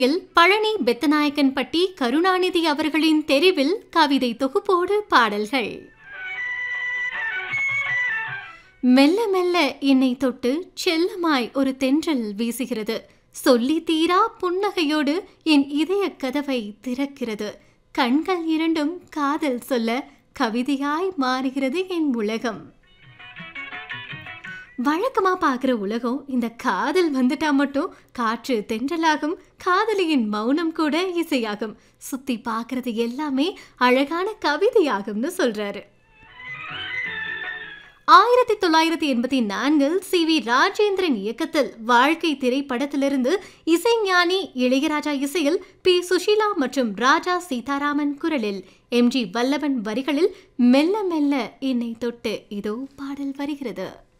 இல் பழனி பெத்தநாயக்கன்பட்டி கருணாநிதி அவர்களின் தெரிவில் கவிதை தொகுப்போடு பாடல்கள் மெல்ல மெல்ல என்னை தொட்டு செல்லமாய் ஒரு தென்றல் வீசுகிறது சொல்லி தீரா புன்னகையோடு என் இதய கதவை திறக்கிறது கண்கள் இரண்டும் காதல் சொல்ல கவிதையாய் மாறுகிறது என் உலகம் வழக்கமா பார்க்குற உலகம் இந்த காதல் வந்துட்டா மட்டும் காற்று தென்றலாகும் காதலியின் மௌனம் கூட இசையாகும் சுத்தி பார்க்கறது எல்லாமே அழகான கவிதையாகும்னு சொல்றாரு ஆயிரத்தி தொள்ளாயிரத்தி எண்பத்தி நான்கில் சி வி ராஜேந்திரன் இயக்கத்தில் வாழ்க்கை திரைப்படத்திலிருந்து இசைஞானி இளையராஜா இசையில் பி சுஷீலா மற்றும் ராஜா சீதாராமன் குரலில் எம் ஜி வல்லவன் வரிகளில் மெல்ல மெல்ல என்னை தொட்டு இதோ பாடல் வருகிறது